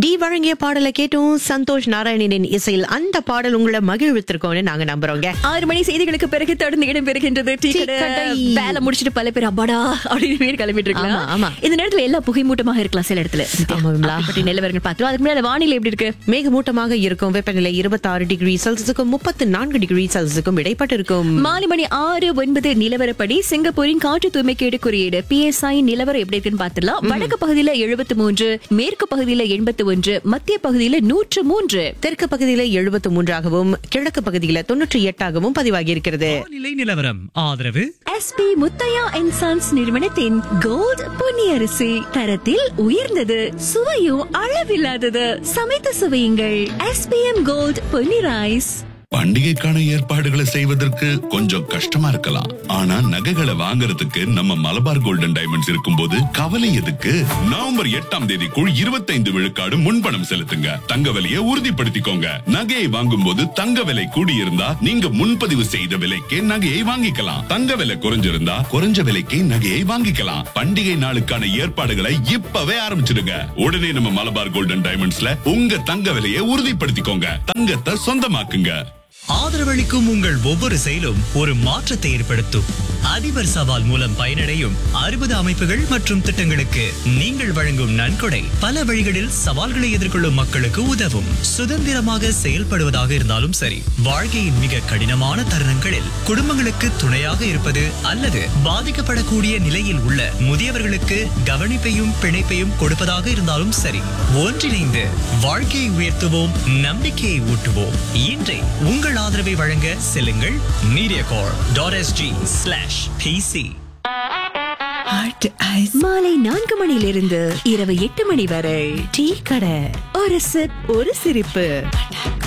D வழங்கிய பாடலை கேட்டோம் சந்தோஷ் நாராயணனின் இசையில் அந்த பாடல் உங்களை மகிழ்வித்திருக்கோம்னு நாங்க நம்புறோங்க ஆறு மணி செய்திகளுக்கு பிறகு தொடர்ந்து இடம் பெறுகின்றது டீ டீ கடை. கடை. வேலை முடிச்சிட்டு பல பேர் அப்பாடா அப்படின்னு வீடு கிளம்பிட்டு ஆமா, இருக்கலாம் ஆமா. இந்த நேரத்துல எல்லா புகைமூட்டமாக இருக்கலாம் சில இடத்துல ஆமா, விமலா. பற்றி நிலவரங்கள் பார்த்தோம் அதுக்கு முன்னாடி வானிலை எப்படி இருக்கு மேகமூட்டமாக இருக்கும் வெப்பநிலை இருபத்தாறு டிகிரி செல்சியஸுக்கும் முப்பத்து நான்கு டிகிரி செல்சியஸுக்கும் இடைப்பட்டு இருக்கும் மாலை மணி ஆறு ஒன்பது நிலவரப்படி சிங்கப்பூரின் காற்று தூய்மைக்கேடு குறியீடு பிஎஸ்ஐ நிலவரம் எப்படி இருக்குன்னு பார்த்துலாம் வடக்கு பகுதியில எழுபத்து மூன்று மேற்கு பகுதியில எண்பத்து ஒன்று மத்திய பகுதியில நூற்று மூன்று தெற்கு பகுதியில எழுபத்து மூன்றாகவும் கிழக்கு பகுதியில தொன்னூற்றி எட்டாகவும் பதிவாகி இருக்கிறது நிலை நிலவரம் ஆதரவு எஸ்பி முத்தையா அண்ட் சன்ஸ் நிறுவனத்தின் கோல்ட் பொன்னியரிசி தரத்தில் உயர்ந்தது சுவையும் அளவில்லாதது சமைத்து சுவையுங்கள் எஸ்பிஎம் கோல்ட் பொன்னி ரைஸ் பண்டிகைக்கான ஏற்பாடுகளை செய்வதற்கு கொஞ்சம் கஷ்டமா இருக்கலாம் ஆனா நகைகளை வாங்குறதுக்கு நம்ம மலபார் கோல்டன் டைமண்ட்ஸ் இருக்கும்போது கவலை எதுக்கு நவம்பர் எட்டாம் தேதிக்குள் இருபத்தைந்து விழுக்காடு முன்பணம் செலுத்துங்க தங்க விலையை உறுதிப்படுத்திக்கோங்க நகையை வாங்கும் போது தங்க விலை கூடியிருந்தா நீங்க முன்பதிவு செய்த விலைக்கே நகையை வாங்கிக்கலாம் தங்க விலை குறைஞ்சிருந்தா குறைஞ்ச விலைக்கு நகையை வாங்கிக்கலாம் பண்டிகை நாளுக்கான ஏற்பாடுகளை இப்பவே ஆரம்பிச்சிடுங்க உடனே நம்ம மலபார் கோல்டன் டைமண்ட்ஸ்ல உங்க தங்க விலையை உறுதிப்படுத்திக்கோங்க தங்கத்தை சொந்தமாக்குங்க ஆதரவளிக்கும் உங்கள் ஒவ்வொரு செயலும் ஒரு மாற்றத்தை ஏற்படுத்தும் அதிபர் சவால் மூலம் பயனடையும் அறுபது அமைப்புகள் மற்றும் திட்டங்களுக்கு நீங்கள் வழங்கும் நன்கொடை பல வழிகளில் சவால்களை எதிர்கொள்ளும் மக்களுக்கு உதவும் சுதந்திரமாக செயல்படுவதாக இருந்தாலும் சரி வாழ்க்கையின் மிக கடினமான தருணங்களில் குடும்பங்களுக்கு துணையாக இருப்பது அல்லது பாதிக்கப்படக்கூடிய நிலையில் உள்ள முதியவர்களுக்கு கவனிப்பையும் பிணைப்பையும் கொடுப்பதாக இருந்தாலும் சரி ஒன்றிணைந்து வாழ்க்கையை உயர்த்துவோம் நம்பிக்கையை ஊட்டுவோம் இன்றை உங்கள் ஆதரவை வழங்க செல்லுங்கள் Mediacorp dot SG slash PC மாலை நான்கு மணியிலிருந்து இரவு எட்டு மணி வரை டீ கடை ஒரு சிப் ஒரு சிரிப்பு